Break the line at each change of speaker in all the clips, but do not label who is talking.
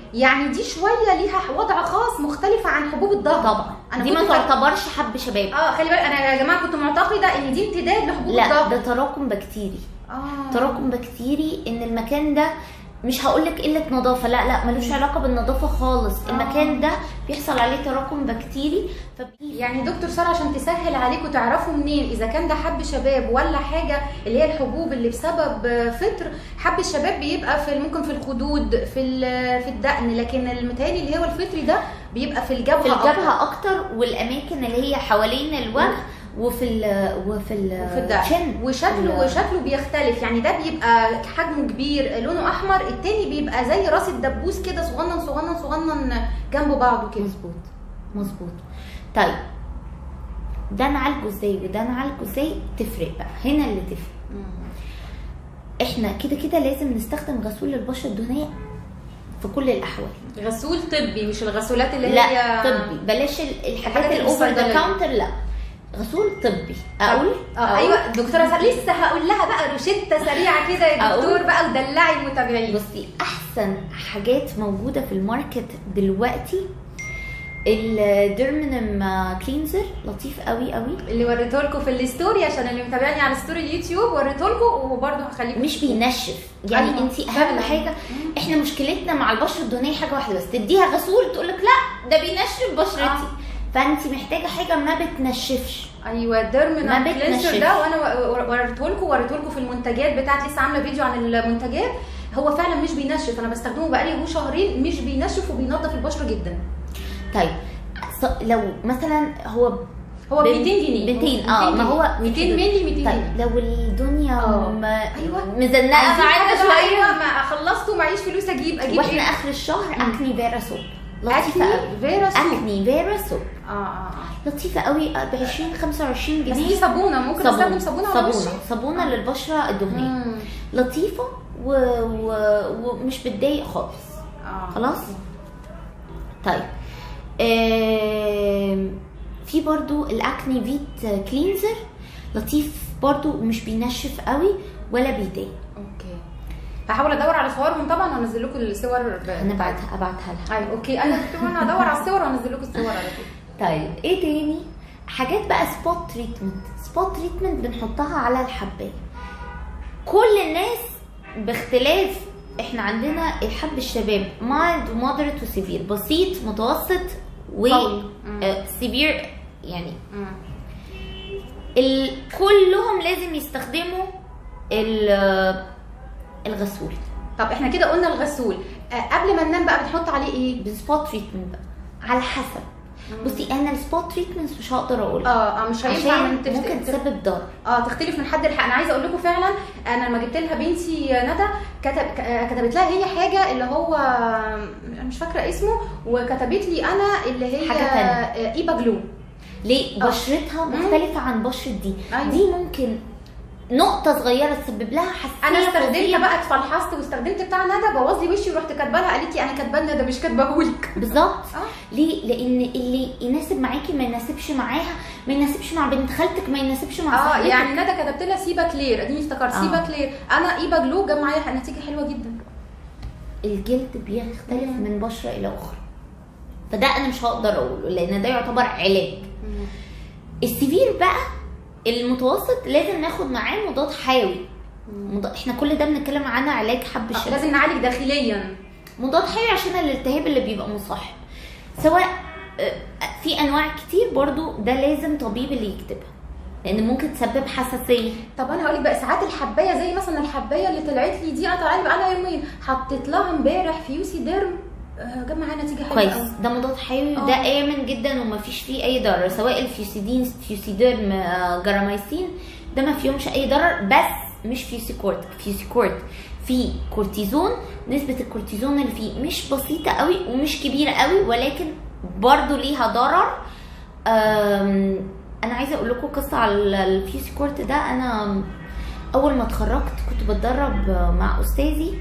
يعني دي شويه ليها وضع خاص مختلفه عن حبوب الظهر
طبعا
أنا
دي ما
كنت فاك-
تعتبرش حب شباب
اه خلي بالك انا يا جماعه كنت معتقده ان دي امتداد لحبوب
لا
الظهر
ده تراكم بكتيري
اه
تراكم بكتيري ان المكان ده مش هقول لك قله نظافه لا لا ملوش علاقه بالنظافه خالص
آه.
المكان ده بيحصل عليه تراكم بكتيري فبي...
يعني دكتور ساره عشان تسهل عليكم تعرفوا منين اذا كان ده حب شباب ولا حاجه اللي هي الحبوب اللي بسبب فطر حب الشباب بيبقى في ممكن في الخدود في ال- في الدقن لكن المتهيألي اللي هو الفطري ده بيبقى في الجبهه
في
أكتر.
الجبهه اكتر والاماكن اللي هي حوالين الوجه وفي ال وفي ال
وفي الدقن
chin.
وشكله
ال-
وشكله بيختلف يعني ده بيبقى حجمه كبير لونه احمر التاني بيبقى زي راس الدبوس كده صغنن صغنن صغنن جنب بعضه كده
مظبوط مظبوط طيب ده نعالجه ازاي وده نعالجه ازاي تفرق بقى هنا اللي تفرق احنا كده كده لازم نستخدم غسول البشره الدهنيه في كل الاحوال
غسول طبي مش الغسولات اللي
لا
هي
طبي بلاش ال- الحاجات
الحاجات اللي
الاوفر ذا
الصيدلية.
كاونتر لا غسول طبي اقول
اه
أقول؟
ايوه دكتوره سار لسه هقول لها بقى روشته سريعه كده يا
أقول؟
دكتور بقى ودلعي المتابعين
بصي احسن حاجات موجوده في الماركت دلوقتي الديرمينم كلينزر لطيف قوي قوي
اللي وريته لكم في الستوري عشان اللي متابعني على ستوري اليوتيوب وريته لكم وبرده هخليكم
مش بينشف يعني
أيوة،
انت
فعلا.
اهم حاجه احنا مشكلتنا مع البشره الدهنيه حاجه واحده بس تديها غسول تقول لك لا ده بينشف بشرتي
آه.
فانت محتاجه حاجه ما بتنشفش
ايوه الديرمينال
ما
كلينسر
بتنشفش.
ده وانا وريته لكم وريته لكم في المنتجات بتاعتي لسه عامله فيديو عن المنتجات هو فعلا مش بينشف انا بستخدمه بقالي هو شهرين مش بينشف وبينظف البشره جدا
طيب ص- لو مثلا هو
هو ب
ب
200 جنيه
200 اه ما هو
200 مللي 200
طيب
جنيه
لو الدنيا
آه.
ما
أيوة.
مزنقه
عايزين
معانا
حاجة بقى،
شويه
ايوه ما خلصت ومعيش فلوس اجيب اجيب
واحنا
ايه
اخر الشهر اكني فيرا سوب لطيفه
اكني
قوي
فيرا سوب
اكني فيرا سوب
اه اه اه
لطيفه قوي ب 20 25
بس
جنيه
دي صابونه ممكن استخدم صابونه على
صابونه
وشي
صابونه للبشره الدهنيه
مم.
لطيفه و... و... ومش بتضايق خالص
اه
خلاص طيب آم، في برضو الاكني فيت كلينزر لطيف برضو ومش بينشف قوي ولا بيضايق
اوكي هحاول ادور على صورهم طبعا وانزل لكم الصور ب...
انا بعتها ابعتها لها
ايوه اوكي انا كنت وانا هدور على الصور وانزل لكم الصور على طول
طيب ايه تاني حاجات بقى سبوت تريتمنت سبوت تريتمنت بنحطها على الحبايه كل الناس باختلاف احنا عندنا الحب الشباب مايلد ومودريت وسيفير بسيط متوسط و
قوي. مم.
سيفير يعني
مم.
ال... كلهم لازم يستخدموا ال- الغسول
طب احنا كده قلنا الغسول آه قبل ما ننام بقى بنحط عليه ايه
بالسبوت تريتمنت بقى على حسب بصي انا السبوت تريتمنت مش هقدر اقول
اه اه مش هينفع
عشان
من تفت-
ممكن
تف-
تسبب ضرر
اه تختلف من حد لحد انا عايزه اقول لكم فعلا انا لما جبت لها بنتي ندى كتب ك- كتبت لها هي حاجه اللي هو أنا مش فاكره اسمه وكتبت لي انا اللي هي
حاجة تانية.
آه، ايبا جلو
ليه
آه.
بشرتها
مم.
مختلفه عن بشره دي
أيوة.
دي ممكن نقطه صغيره تسبب لها حساسيه
انا استخدمت
فظيعة.
بقى اتفلحصت واستخدمت بتاع ندى بوظ لي وشي ورحت كاتبه لها قالت لي انا كاتبه ندى مش كاتباهولك
بالظبط
اه
ليه لان اللي يناسب معاكي ما يناسبش معاها ما يناسبش مع بنت خالتك ما يناسبش مع
اه
صاحبتك
يعني ندى كتبت لها سيبا كلير اديني افتكرت
آه.
سيبا كلير انا ايبا جلو جاب معايا نتيجه حلوه جدا
الجلد بيختلف
مم.
من بشره الى اخرى فده انا مش هقدر اقوله لان ده يعتبر علاج السيفير بقى المتوسط لازم ناخد معاه مضاد حيوي مضاد... احنا كل ده بنتكلم عنه علاج حب
آه،
الشباب
لازم نعالج داخليا
مضاد حيوي عشان الالتهاب اللي بيبقى مصاحب سواء آه، في انواع كتير برضو ده لازم طبيب اللي يكتبها لان ممكن تسبب حساسيه
طب انا هقول لك بقى ساعات الحبايه زي مثلا الحبايه اللي طلعت لي دي انا طالعه لي بقالها يومين حطيت لها امبارح فيوسي ديرم آه، جاب معايا نتيجه حلوه
كويس
قوي.
ده مضاد حيوي
آه.
ده امن جدا ومفيش فيه اي ضرر سواء الفيوسيدين فيوسيديرم آه، جرامايسين ده ما فيهمش اي ضرر بس مش فيوسيكورت فيوسيكورت فيه كورتيزون نسبة الكورتيزون اللي فيه مش بسيطة قوي ومش كبيرة قوي ولكن برضو ليها ضرر أم، انا عايزة اقول لكم قصة على الفيوسيكورت ده انا اول ما اتخرجت كنت بتدرب مع استاذي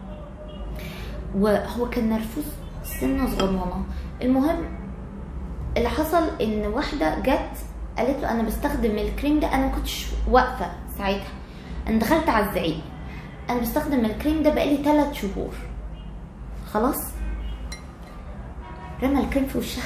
وهو كان نرفز سنه صغننه المهم اللي حصل ان واحده جت قالت له انا بستخدم الكريم ده انا ما كنتش واقفه ساعتها انا دخلت على الزعيق انا بستخدم الكريم ده بقالي 3 شهور خلاص رمى الكريم في وشها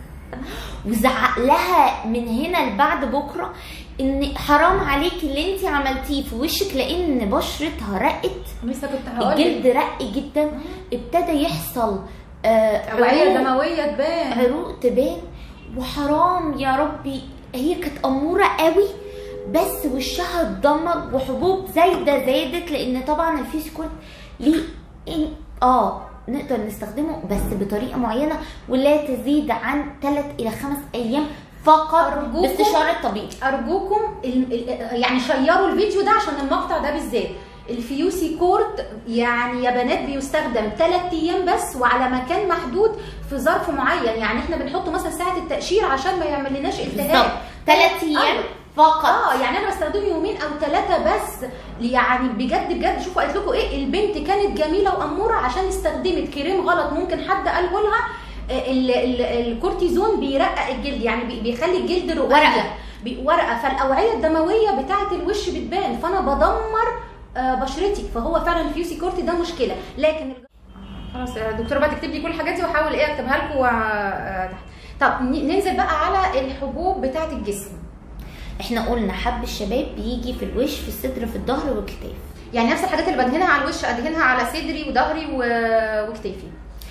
وزعق لها من هنا لبعد بكره ان حرام عليكي اللي انت عملتيه في وشك لان بشرتها رقت
لسه كنت هقول
الجلد رق جدا ابتدى يحصل آه
اوعيه
عروق-
دمويه تبان
عروق تبان وحرام يا ربي هي كانت اموره قوي بس وشها اتدمر وحبوب زايده زادت لان طبعا الفيسيكورت ليه إن- اه نقدر نستخدمه بس بطريقه معينه ولا تزيد عن 3 الى 5 ايام فقط
أرجوكم.
باستشاره طبيب
ارجوكم ال- ال- يعني شيروا الفيديو ده عشان المقطع ده بالذات الفيوسي كورت يعني يا بنات بيستخدم 3 ايام بس وعلى مكان محدود في ظرف معين يعني احنا بنحطه مثلا ساعه التقشير عشان ما يعمل لناش
بالظبط
التهاب
3 ايام
آه.
فقط
اه يعني انا بستخدمه يومين او ثلاثه بس يعني بجد بجد شوفوا قالت لكم ايه البنت كانت جميله واموره عشان استخدمت كريم غلط ممكن حد قاله لها آه، ال- ال- الكورتيزون بيرقق الجلد يعني بي- بيخلي الجلد رقيق
ورقة.
بي- ورقه فالاوعيه الدمويه بتاعه الوش بتبان فانا بدمر آه، بشرتي فهو فعلا الفيوسي كورتي ده مشكله لكن الج- خلاص يا دكتوره بقى تكتب لي كل الحاجات دي واحاول ايه اكتبها لكم تحت طب ن- ننزل بقى على الحبوب بتاعه الجسم
احنا قلنا حب الشباب بيجي في الوش في الصدر في الظهر والكتاف
يعني نفس الحاجات اللي بدهنها على الوش ادهنها على صدري وظهري و- وكتافي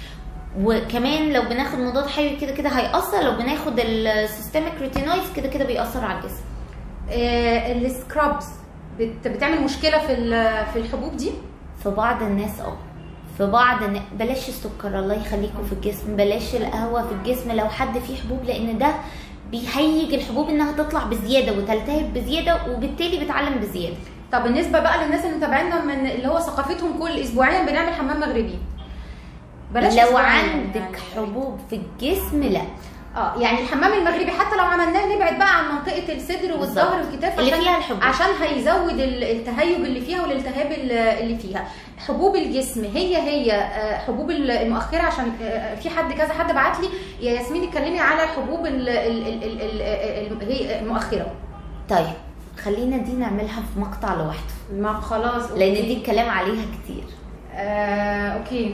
وكمان لو بناخد مضاد حيوي كده كده هيأثر لو بناخد السيستميك ريتينويدز كده كده بيأثر على الجسم
آه السكرابز بت بتعمل مشكله في ال- في الحبوب دي
في بعض الناس اه في بعض الناس بلاش السكر الله يخليكم في الجسم بلاش القهوه في الجسم لو حد فيه حبوب لان ده بيهيج الحبوب انها تطلع بزياده وتلتهب بزياده وبالتالي بتعلم بزياده
طب بالنسبه بقى للناس اللي متابعينا من اللي هو ثقافتهم كل اسبوعيا بنعمل حمام مغربي
لو
أسبوعياً
عندك
يعني.
حبوب في الجسم لا
اه يعني الحمام المغربي حتى لو عملناه نبعد بقى عن منطقه الصدر والظهر والكتاف
اللي
عشان-
فيها الحبوب.
عشان هيزود ال- التهيج اللي فيها والالتهاب ال- اللي فيها حبوب الجسم هي هي آه، حبوب ال- المؤخره عشان آه، في حد كذا حد بعت لي يا ياسمين اتكلمي على حبوب ال- ال- ال- ال- ال- ال- هي المؤخره
طيب خلينا دي نعملها في مقطع لوحده
ما خلاص
لان
أوكي.
دي الكلام عليها كتير
آه، اوكي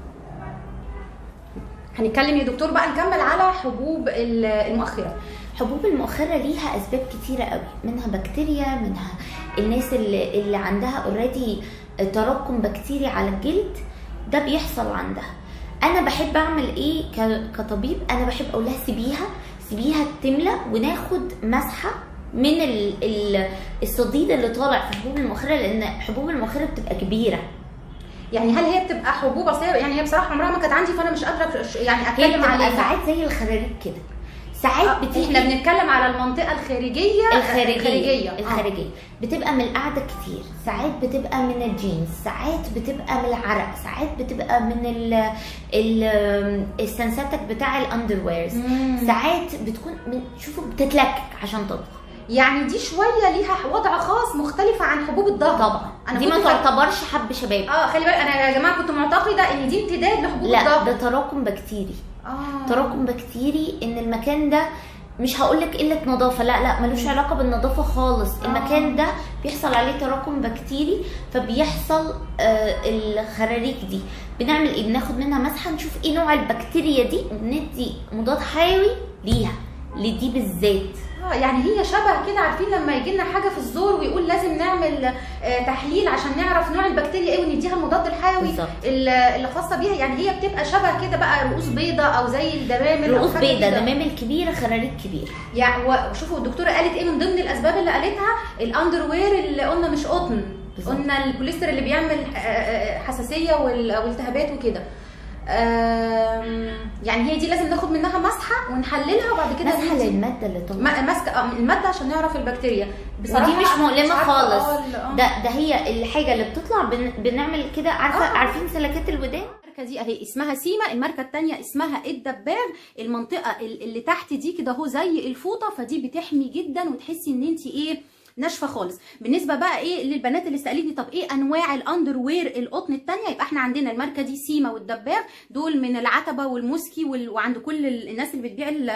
هنتكلم يا دكتور بقى نكمل على حبوب ال- المؤخره
حبوب المؤخرة ليها أسباب كتيرة قوي منها بكتيريا منها الناس اللي, اللي عندها اوريدي تراكم بكتيري على الجلد ده بيحصل عندها أنا بحب أعمل إيه ك- كطبيب أنا بحب أقول لها سيبيها سيبيها تملى وناخد مسحة من ال ال الصديد اللي طالع في حبوب المؤخرة لأن حبوب المؤخرة بتبقى كبيرة
يعني هل هي بتبقى حبوب اصل هي- يعني هي بصراحه عمرها ما كانت عندي فانا مش قادره ش- يعني
هي
اتكلم
بتبقى
عليها
ساعات زي الخراريج كده ساعات
آه،
بتيجي
احنا بنتكلم على المنطقه الخارجيه
الخارجية
الخارجيه آه.
الخارجية بتبقى من القعدة كتير ساعات بتبقى من الجينز ساعات بتبقى من العرق ساعات بتبقى من ال ال السنساتك بتاع الاندرويرز
مم.
ساعات بتكون من شوفوا بتتلكك عشان تطبخ
يعني دي شويه ليها وضع خاص مختلفه عن حبوب الظهر
طبعا
أنا
دي ما
كنت فاك-
تعتبرش حب شباب
اه خلي بالك انا يا جماعه كنت معتقده ان دي امتداد لحبوب
لا
الظهر
ده تراكم بكتيري
اه
تراكم بكتيري ان المكان ده مش هقول لك قله نظافه لا لا ملوش علاقه بالنظافه خالص المكان ده بيحصل عليه تراكم بكتيري فبيحصل آه الخراريج دي بنعمل ايه بناخد منها مسحه نشوف ايه نوع البكتيريا دي وبندي مضاد حيوي ليها لدي بالذات
اه يعني هي شبه كده عارفين لما يجي لنا حاجه في الزور ويقول لازم نعمل آه تحليل عشان نعرف نوع البكتيريا ايه ونديها المضاد الحيوي
بالظبط.
ال- اللي خاصه بيها يعني هي بتبقى شبه كده بقى رؤوس بيضه او زي الدمامل أو
رؤوس
حاجة
بيضاء
كده.
دمامل كبيره خراريج كبيره
يعني وشوفوا الدكتوره قالت ايه من ضمن الاسباب اللي قالتها الاندر وير اللي قلنا مش قطن
بالظبط.
قلنا البوليستر اللي بيعمل آه، آه، حساسيه وال- والتهابات وكده آم، يعني هي دي لازم ناخد منها مسحه ونحللها وبعد كده
مسحه
ندي-
للماده اللي طالعه
ما- ماسكه آه، الماده عشان نعرف البكتيريا
ودي
بصراحه
مش
أنا
مؤلمه
عارفة
خالص
آه، آه.
ده ده هي الحاجه اللي بتطلع بن بنعمل كده عارفه
آه.
عارفين سلكات الودان
الماركه دي اهي اسمها سيما الماركه الثانيه اسمها الدباغ المنطقه ال- اللي تحت دي كده اهو زي الفوطه فدي بتحمي جدا وتحسي ان انت ايه ناشفه خالص بالنسبه بقى ايه للبنات اللي سالتني طب ايه انواع الاندر وير القطن الثانيه يبقى احنا عندنا الماركه دي سيما والدباغ دول من العتبه والموسكي وال... وعند كل ال- الناس اللي بتبيع ال-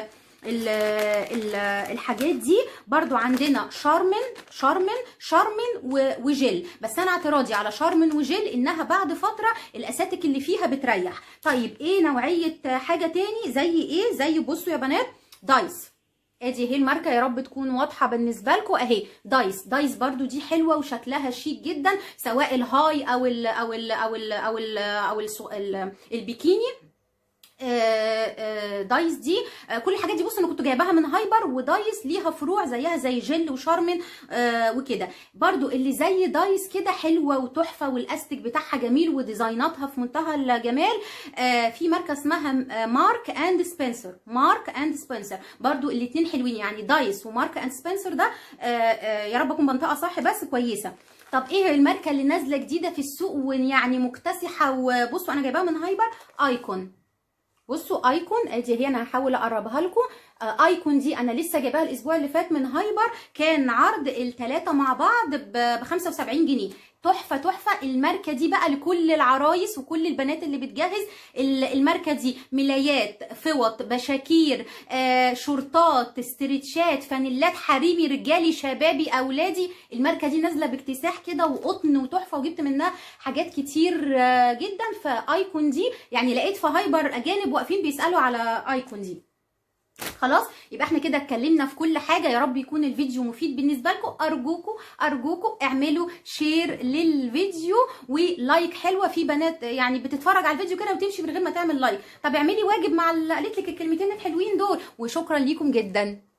ال ال الحاجات دي برضو عندنا شارمن شارمن شارمن و- وجل بس انا اعتراضي على شارمن وجل انها بعد فتره الاساتك اللي فيها بتريح طيب ايه نوعيه حاجه تاني زي ايه زي بصوا يا بنات دايس ادي اهي الماركه يا رب تكون واضحه بالنسبه لكم اهي دايس دايس برضو دي حلوه وشكلها شيك جدا سواء الهاي او ال او ال او ال او ال او ال ال البيكيني آه، آه، دايس دي آه، كل الحاجات دي بص انا كنت جايباها من هايبر ودايس ليها فروع زيها زي جل وشارمن آه، وكده برضو اللي زي دايس كده حلوه وتحفه والاستك بتاعها جميل وديزايناتها في منتهى الجمال آه، في ماركه اسمها آه، مارك اند سبنسر مارك اند سبنسر برضو الاتنين حلوين يعني دايس ومارك اند سبنسر ده آه، آه، يا رب اكون بنطقها صح بس كويسه طب ايه الماركه اللي نازله جديده في السوق ويعني مكتسحه وبصوا انا جايباها من هايبر ايكون بصوا ايكون ادي هي انا هحاول اقربها لكم آه، ايكون دي انا لسه جايباها الاسبوع اللي فات من هايبر كان عرض الثلاثه مع بعض ب 75 جنيه تحفه تحفه الماركه دي بقى لكل العرايس وكل البنات اللي بتجهز ال- الماركه دي ملايات فوط بشاكير آه شورتات استرتشات فانيلات حريمي رجالي شبابي اولادي الماركه دي نازله باكتساح كده وقطن وتحفه وجبت منها حاجات كتير آه جدا فايكون دي يعني لقيت في هايبر اجانب واقفين بيسالوا على ايكون دي خلاص يبقى احنا كده اتكلمنا في كل حاجه يا رب يكون الفيديو مفيد بالنسبه لكم ارجوكم ارجوكم اعملوا شير للفيديو ولايك حلوه في بنات يعني بتتفرج على الفيديو كده وتمشي من غير ما تعمل لايك طب اعملي واجب مع اللي قالت لك الكلمتين الحلوين دول وشكرا ليكم جدا